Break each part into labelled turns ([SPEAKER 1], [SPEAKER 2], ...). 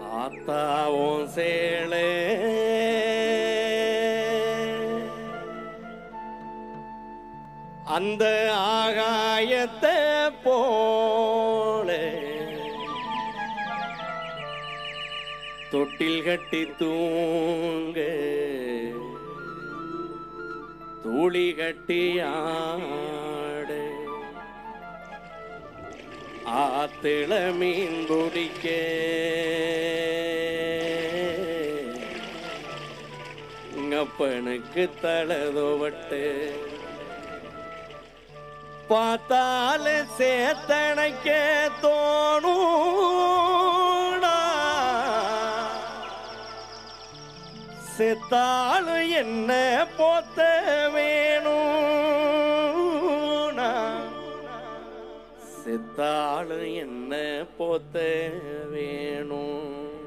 [SPEAKER 1] ஆத்தாவும் சேலே அந்த ஆகாயத்தை போல தொட்டில் கட்டி தூங்க தூளி கட்டி ஆடு ஆத்திள மீன் பிடிக்க அப்பனுக்கு தலதோவட்டு பார்த்தால சேத்தனைக்க தோணுடா செத்தாலும் என்ன போத்த வேணும்னா செத்தாலும் என்ன போத்த வேணும்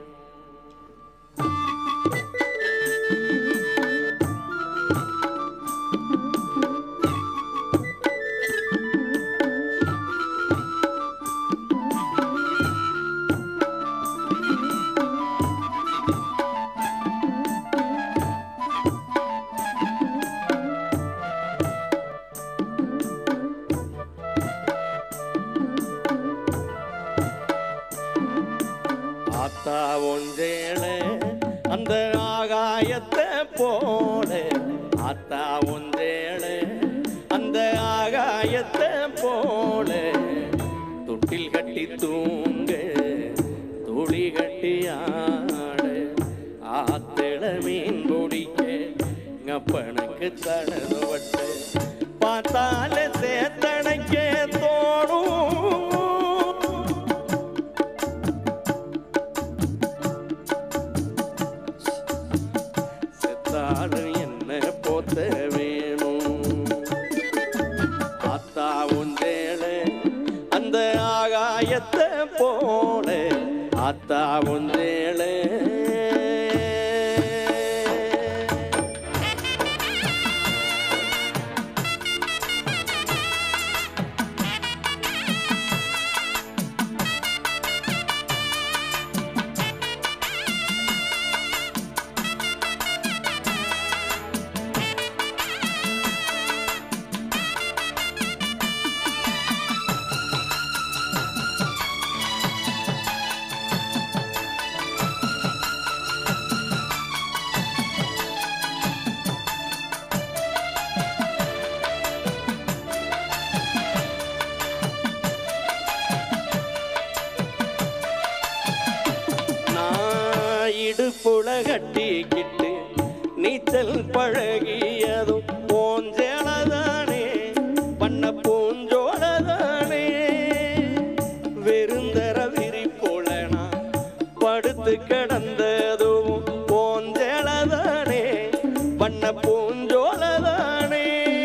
[SPEAKER 1] ஆத்தா ஒன்றேள அந்த ஆகாயத்தை போல ஆத்தா ஒன்றேள அந்த ஆகாயத்தை போல தொட்டில் கட்டி தூங்க துளி கட்டி ஆட ஆத்திள மீன் பிடிக்க அப்பனுக்கு தடவட்டு பார்த்தால சேத்தனைக்க தோணும் செத்தாலும் என்ன போத்த வேணும் ஆத்தா உந்தேளே அந்த ஆகாயத்தை போல ஆத்தா உந்தேளே நான் இடுப்புல கட்டிக்கிட்டு நீச்சல் பழகியதும் போஞ்சேளதானே பண்ண பூஞ்சோளதானே வெறுந்தர விரிப்போல நான் படுத்து கிடந்ததும் போஞ்சேளதானே பண்ண பூஞ்சோளதானே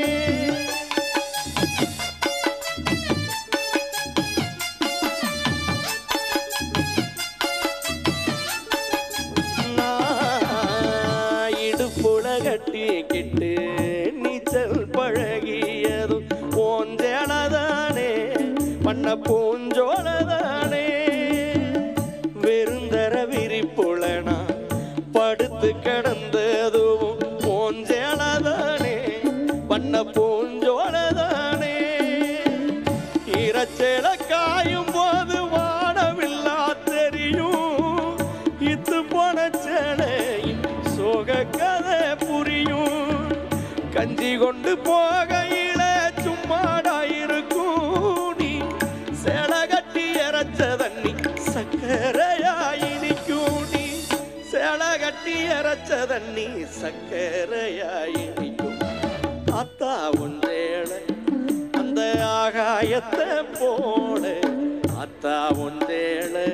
[SPEAKER 1] நான் இடுப்புல கட்டிக்கிட்டு நீச்சல் பழகியதும் போஞ்சேனதானே பண்ண பூஞ்சோளதானே வெறுந்தர விரிப்புலனா படுத்து கிடந்ததும் போஞ்சேனதானே பண்ண பூஞ்சோளதானே இறச்சேல காயும் போது வானவில்லா தெரியும் இத்து போன சேலை சோக கதை புரியும் கஞ்சி கொண்டு போகையில சும்மாடா இருக்கும் நீ சேலை கட்டி இறச்ச தண்ணி சக்கரையாய் இனிக்கும் நீ சேலை கட்டி இறச்ச தண்ணி சக்கரையாய் இனிக்கும் அத்தா ஒன்றேளை அந்த ஆகாயத்தை போல அத்தா ஒன்றேளை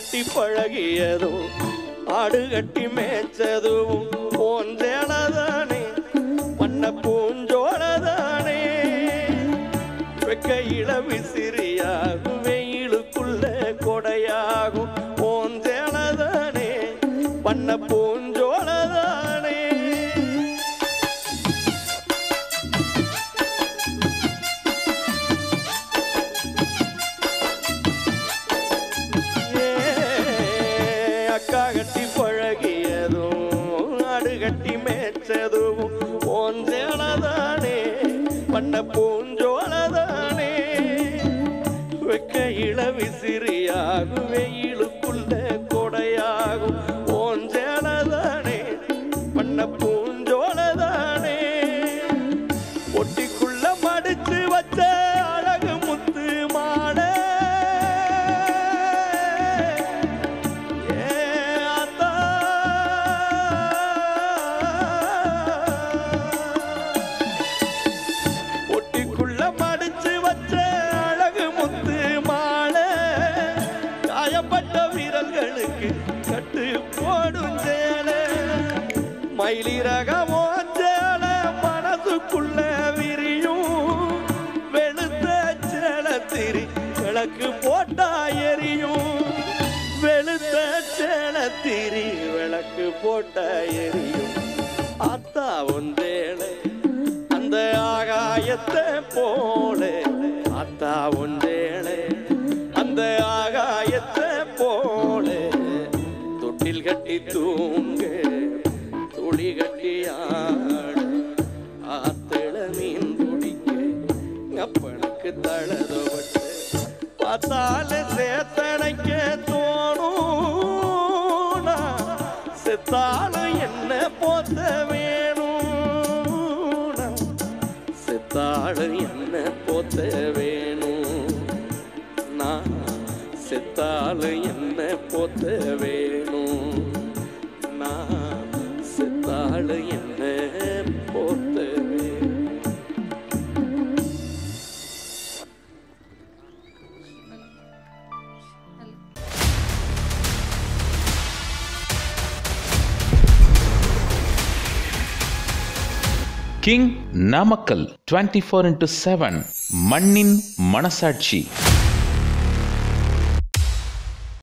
[SPEAKER 1] கட்டி பழகியதும் ஆடு கட்டி மேய்ச்சதும் போன்றேனதானே பண்ண பூஞ்சோழதானே வெக்கையில விசிறியாகும் வெயிலுக்குள்ள கொடையாகும் போன்றேனதானே பண்ண பூஞ்சோழதானே ஏ, அக்கா கட்டி பழகியதும் ஆடு கட்டி மேய்ச்சதும் போன்றேனதானே பண்ண பூஞ்சோழதானே வெக்கையில விசிறியாகும் வெயிலுக்குள்ள கொடையாகும் போன்றேனதானே பண்ண பூஞ்சோழதானே ஒட்டிக்குள்ள மடிச்சு வச்ச அழகு முத்து மாலை ஏ ஆத்தா. ஒட்டிக்குள்ள மடிச்சு வச்ச அழகு முத்து மாலை காயப்பட்ட வீரர்களுக்கு கட்டு போடும் சேலை மயிலிறகமோ சேலை மனசுக்குள்ள விரியும் வெளுத்த சேலத்திரி விளக்கு போட்டா எரியும் வெளுத்த சேலத்திரி விளக்கு போட்டா எரியும் அத்தா ஒன்றேளை அந்த ஆகாயத்தை போல அத்தா ஒன்றேளை அந்த ஆகாயத்தை போல தொட்டில் கட்டி தூங்க துளி கட்டி ஆட ஆத்தள மீன் பிடிக்க அப்பனுக்கு தளதோட்டு பார்த்தால சேத்தனைக்க தோணும் நான் செத்தாலும் என்ன போத்த வேணும் நான் செத்தாலும் என்ன போத்த வேணும் நான் செத்தாலும் என்ன போத்த வேணும் நான் செத்தாலும் என்ன போத்த வேணும்
[SPEAKER 2] king Namakkal twenty four into seven மண்ணின் மனசாட்சி